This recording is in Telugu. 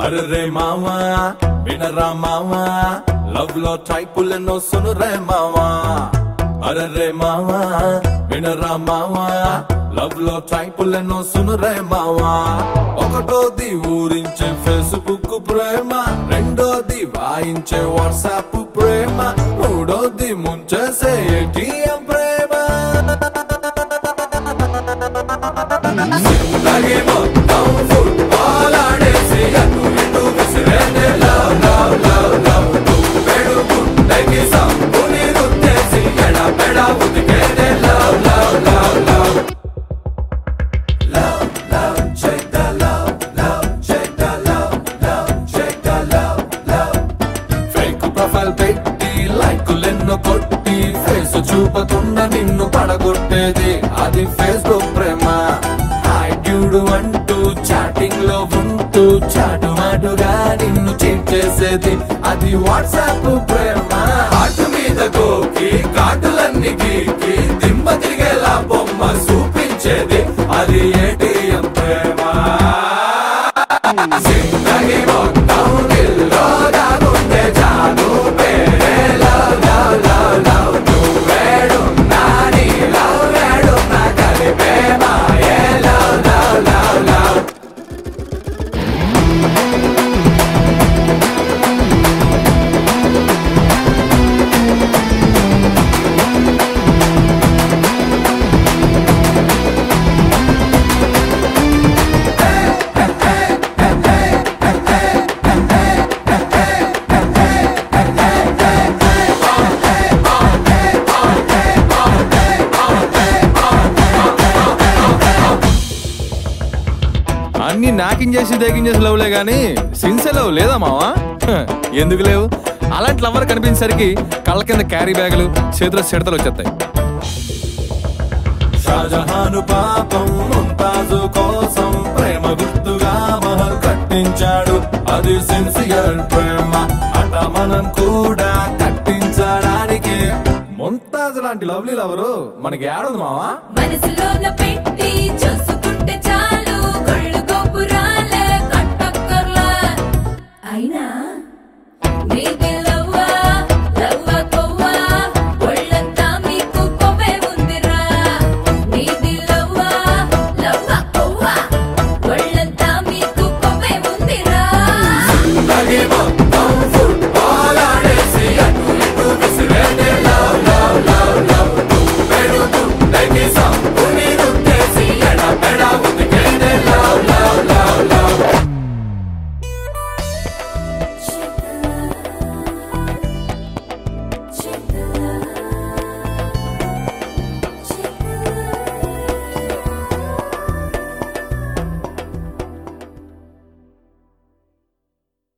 అరే మావా వినరా మావా లవ్ లో టైపులెన్నో సునురే మావా అరే మావా వినరా మావా లవ్ లో టైపులెన్నో సునురే మావా ఒకటోది ఊరించే ఫేస్బుక్ ప్రేమ రెండోది వాయించే వాట్సాప్ ప్రేమ మూడోది ముంచేసే ఏటీఎం ప్రేమ జిందగీ మొత్తం ఫుట్బాల్ ఆడేసి అటు ఇటు విసిరేదే లవ్ లవ్ లవ్ లవ్ నువ్వెడు గుండెకి సంపుని రుద్దేసి ఎడబెడ ఉతికేదే love love love love love love చెడ్డ లవ్ లవ్ చెడ్డ లవ్ లవ్ చెడ్డ లవ్ లవ్ ఫేక్ ప్రొఫైల్ పెట్టి లైకులెన్నో కొట్టి ఫేస్ చూపకుండా నిన్ను పడగొట్టేది అది ఫేస్బుక్ ప్రేమ హాయ్ డ్యూడ్ అంటూ చాటింగ్ లో ఉంటూ చాటు మాటుగా నిన్ను చీట్ చేసేది అది వాట్సాప్ ప్రేమ హార్ట్ మీద గోకి కాటులన్నీ గీకి దిమ్మ తిరిగేలా బొమ్మ చూపించేది అది ఏటీఎం ప్రేమ జిందగీ మొత్తం నిల్లో దాగుంటే చాలు పేరే లవ్ లవ్ లవ్ లవ్ నువ్వేడున్నా నీ లవ్ వేడున్నా కలిపే మాయే లవ్ లవ్ లవ్ లవ్ అన్ని నాకింగ్ చేసి దేకింగ్ చేసి లవ్లే గాని సిన్సే లవ్ లేదా మావా హ, ఎందుకు లేవు అలాంటి లవర్ కనిపించేసరికి కళ్ళ కింద క్యారీ బ్యాగులు చేతిలో సిడతలు వచ్చేస్తాయి షాజహాను పాపం ముంతాజు కోసం ప్రేమ గుర్తుగా మహల్ కట్టించాడు అది సిన్సియర్ ప్రేమ అట మనం కూడా కట్టించడానికి ముంతాజ్ లాంటి లవ్లీ లవరు మనకి ఏడుంది మావా మనసులోన పెట్టి చూసి